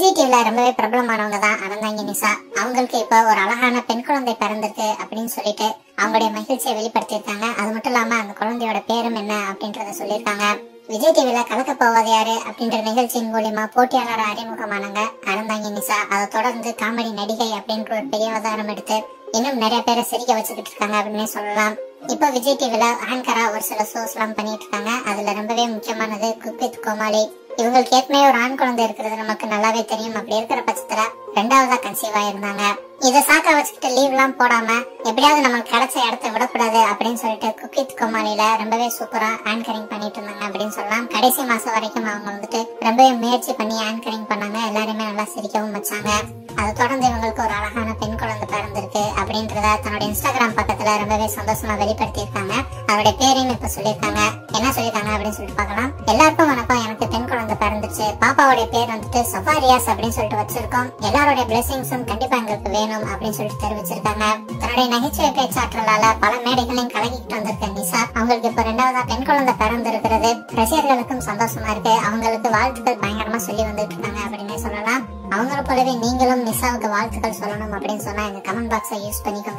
விஜய் டிவில ரொம்பவே பிரபலமானவங்க தான் அறந்தாங்கி நிசா அவங்களுக்கு இப்ப ஒரு அழகான பெண் குழந்தை பிறந்திருக்கு அப்படின்னு சொல்லிட்டு அவங்களுடைய மகிழ்ச்சியை வெளிப்படுத்தியிருக்காங்க அது மட்டும் இல்லாம அந்த குழந்தையோட பேரும் என்ன அப்படின்றத சொல்லியிருக்காங்க விஜய் டிவில கலக்க போவது யாரு அப்படின்ற நிகழ்ச்சியின் மூலியமா போட்டியாளர் அறிமுகமானாங்க அறந்தாங்கி நிசா அதை தொடர்ந்து காமெடி நடிகை அப்படின்ற ஒரு பெரிய அவதாரம் எடுத்து இன்னும் நிறைய பேரை சிரிக்க வச்சுக்கிட்டு இருக்காங்க அப்படின்னே சொல்லலாம் இப்போ விஜய் டிவில ஆங்கரா ஒரு சில ஷோஸ் எல்லாம் பண்ணிட்டு இருக்காங்க அதுல ரொம்பவே முக்கியமானது குக் வித் கோமாளி இவங்களுக்கு ஏற்கனவே ஒரு ஆண் குழந்தை இருக்கிறது நமக்கு நல்லாவே தெரியும் அப்படி இருக்கிற பட்சத்துல ரெண்டாவதா கன்சீவ் ஆயிருந்தாங்க இதை சாக்கா வச்சுக்கிட்டு லீவ் எல்லாம் போடாம எப்படியாவது நமக்கு கிடைச்ச இடத்த விடக்கூடாது அப்படின்னு சொல்லிட்டு குக் வித் கோமாளியில ரொம்பவே சூப்பரா ஆங்கரிங் பண்ணிட்டு இருந்தாங்க அப்படின்னு சொல்லலாம் கடைசி மாசம் வரைக்கும் அவங்க வந்துட்டு ரொம்பவே முயற்சி பண்ணி ஆங்கரிங் பண்ணாங்க எல்லாருமே நல்லா சிரிக்கவும் வச்சாங்க அதை தொடர்ந்து இவங்களுக்கு ஒரு அழகான பெண் குழந்தை பிறந்திருக்கு அப்படின்றத தன்னோட இன்ஸ்டாகிராம் பக்கத்துல ரொம்பவே சந்தோஷமா வெளிப்படுத்தியிருக்காங்க அவருடைய பேரையும் இப்ப சொல்லியிருக்காங்க என்ன சொல்லியிருக்காங்க அப்படின்னு சொல்லிட்டு பார்க்கலாம் எல்லாருக்கும் வணக்கம் எனக்கு பெண் குழந்தை பிறந்துச்சு பாப்பாவுடைய பேர் வந்துட்டு சஃபாரியாஸ் அப்படின்னு சொல்லிட்டு வச்சிருக்கோம் எல்லாருடைய பிளெஸிங்ஸும் கண்டிப்பா எங்களுக்கு வேணும் அப்படின்னு சொல்லிட்டு தெரிவிச்சிருக்காங்க தன்னுடைய நகைச்சுவை பேச்சாற்றலால பல மேடைகளையும் கலக்கிட்டு வந்திருக்க நிசா அவங்களுக்கு இப்ப ரெண்டாவதா பெண் குழந்தை பிறந்திருக்கிறது ரசிகர்களுக்கும் சந்தோஷமா இருக்கு அவங்களுக்கு வாழ்த்துக்கள் பயங்கரமா சொல்லி வந்துட்டு இருக்காங்க அப்படின்னு சொல்லலாம் அவங்கள போலவே நீங்களும் நிசாவுக்கு வாழ்த்துக்கள் சொல்லணும் அப்படின்னு சொன்னா எங்க கமெண்ட் பாக்ஸை யூஸ் பண்ணிக்கோங்க